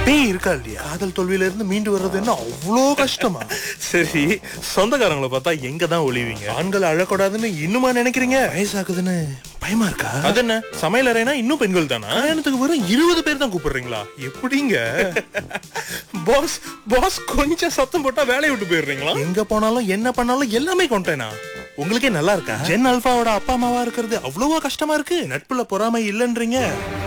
பேய் இருக்கா இல்லையா காதல் தோல்வியில இருந்து மீண்டு வர்றது என்ன அவ்வளோ கஷ்டமா சரி சொந்தக்காரங்களை பார்த்தா எங்க தான் ஒளிவீங்க ஆண்கள் அழக்கூடாதுன்னு இன்னுமா நினைக்கிறீங்க வயசாகுதுன்னு பயமா இருக்கா அது என்ன சமையல் அறைனா இன்னும் பெண்கள் தானா கல்யாணத்துக்கு வெறும் இருபது பேர் தான் கூப்பிடுறீங்களா எப்படிங்க பாஸ் பாஸ் கொஞ்சம் சத்தம் போட்டா வேலையை விட்டு போயிடுறீங்களா எங்க போனாலும் என்ன பண்ணாலும் எல்லாமே கொண்டேனா உங்களுக்கே நல்லா இருக்கா ஜென் அல்பாவோட அப்பா அம்மாவா இருக்கிறது அவ்வளவோ கஷ்டமா இருக்கு நட்புல பொறாமை இல்லைன்றீங்க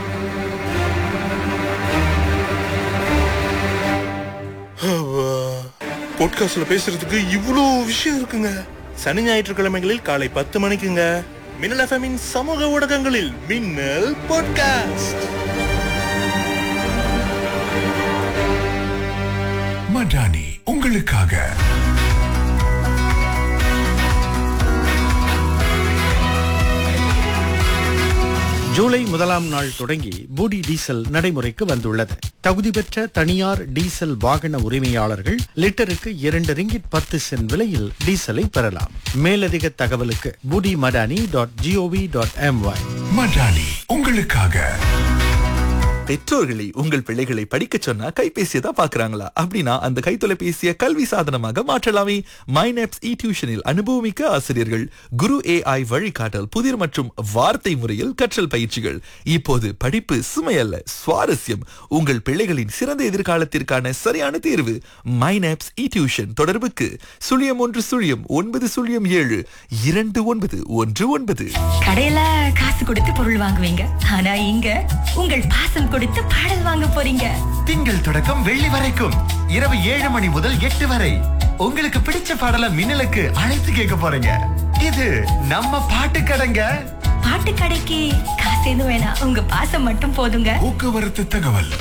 பாட்காஸ்ட்ல பேசுறதுக்கு இவ்வளோ விஷயம் இருக்குங்க சனி ஞாயிற்றுக்கிழமைகளில் காலை பத்து மணிக்குங்க மின்னல் எஃப்எம்மின் சமூக ஊடகங்களில் மின்னல் பாட்காஸ்ட் மடானி உங்களுக்காக ஜூலை முதலாம் நாள் தொடங்கி பூடி டீசல் நடைமுறைக்கு வந்துள்ளது தகுதி பெற்ற தனியார் டீசல் வாகன உரிமையாளர்கள் லிட்டருக்கு இரண்டு ரிங்கிட் பத்து சென்ட் விலையில் டீசலை பெறலாம் மேலதிக தகவலுக்கு Budi Madani dot GOV dot MY Madani உங்களுக்காக பெற்றோர்களை உங்கள் பிள்ளைகளை படிக்க சொன்னா கைபேசியை தான் பாக்குறாங்களா அப்படின்னா அந்த கைத்தொலைபேசியை கல்வி சாதனமாக மாற்றலாமே மைனப்ஸ் இ டியூஷனில் அனுபவமிக்க ஆசிரியர்கள் குரு ஏஐ வழிகாட்டல் புதிர் மற்றும் வார்த்தை முறையில் கற்றல் பயிற்சிகள் இப்போது படிப்பு சுமையல்ல சுவாரஸ்யம் உங்கள் பிள்ளைகளின் சிறந்த எதிர்காலத்திற்கான சரியான தேர்வு மைனப்ஸ் இ டியூஷன் தொடர்புக்கு சுழியம் ஒன்று சுழியம் ஒன்பது சுழியம் ஏழு இரண்டு ஒன்பது ஒன்று ஒன்பது கடையில காசு கொடுத்து பொருள் வாங்குவீங்க ஆனா இங்க உங்கள் பாசம் கொடுத்து பாடல் வாங்க போறீங்க திங்கள் தொடக்கம் வெள்ளி வரைக்கும் இரவு ஏழு மணி முதல் எட்டு வரை உங்களுக்கு பிடிச்ச பாடல மின்னலுக்கு அழைத்து கேட்க போறீங்க இது நம்ம பாட்டு கடைங்க பாட்டு கடைக்கு காசு எதுவும் வேணாம் உங்க பாசம் மட்டும் போதுங்க போக்குவரத்து தகவல்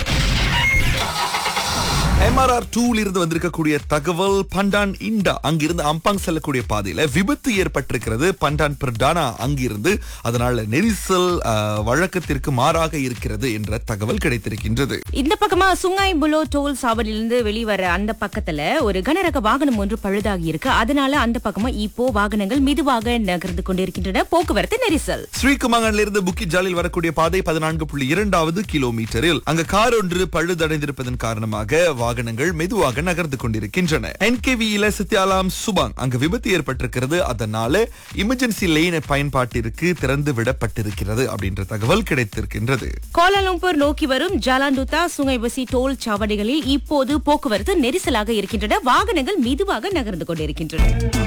எம்ஆர்ஆர் டூல இருந்து வந்திருக்கக்கூடிய தகவல் பண்டான் இண்டா அங்கிருந்து அம்பாங் செல்லக்கூடிய பாதையில விபத்து ஏற்பட்டிருக்கிறது பண்டான் பிரடானா அங்கிருந்து அதனால நெரிசல் அஹ், வழக்கத்திற்கு மாறாக இருக்கிறது என்ற தகவல் கிடைத்திருக்கின்றது இந்த பக்கமா சுங்காய் புலோ டோல் சாவடியிலிருந்து வெளிவர அந்த பக்கத்துல ஒரு கனரக வாகனம் ஒன்று பழுதாகி இருக்கு அதனால அந்த பக்கமா இப்போ வாகனங்கள் மெதுவாக நகர்ந்து கொண்டிருக்கின்றன போக்குவரத்து நெரிசல் ஸ்ரீகுமங்கன்ல இருந்து புக்கி ஜாலில் வரக்கூடிய பாதை பதினான்கு புள்ளி இரண்டாவது கிலோமீட்டரில் அங்க கார் ஒன்று பழுதடைந்திருப்பதன் காரணமாக வாகனங்கள் மெதுவாக நகர்ந்து கொண்டிருக்கின்றன என்கேவியில சத்யாலாம் சுபாங் அங்கு விபத்து ஏற்பட்டிருக்கிறது அதனால எமர்ஜென்சி லைன் பயன்பாட்டிற்கு திறந்து விடப்பட்டிருக்கிறது அப்படின்ற தகவல் கிடைத்திருக்கின்றது கோலாலம்பூர் நோக்கி வரும் ஜாலாண்டுத்தா சுங்கைபசி டோல் சாவடிகளில் இப்போது போக்குவரத்து நெரிசலாக இருக்கின்றன வாகனங்கள் மெதுவாக நகர்ந்து கொண்டிருக்கின்றன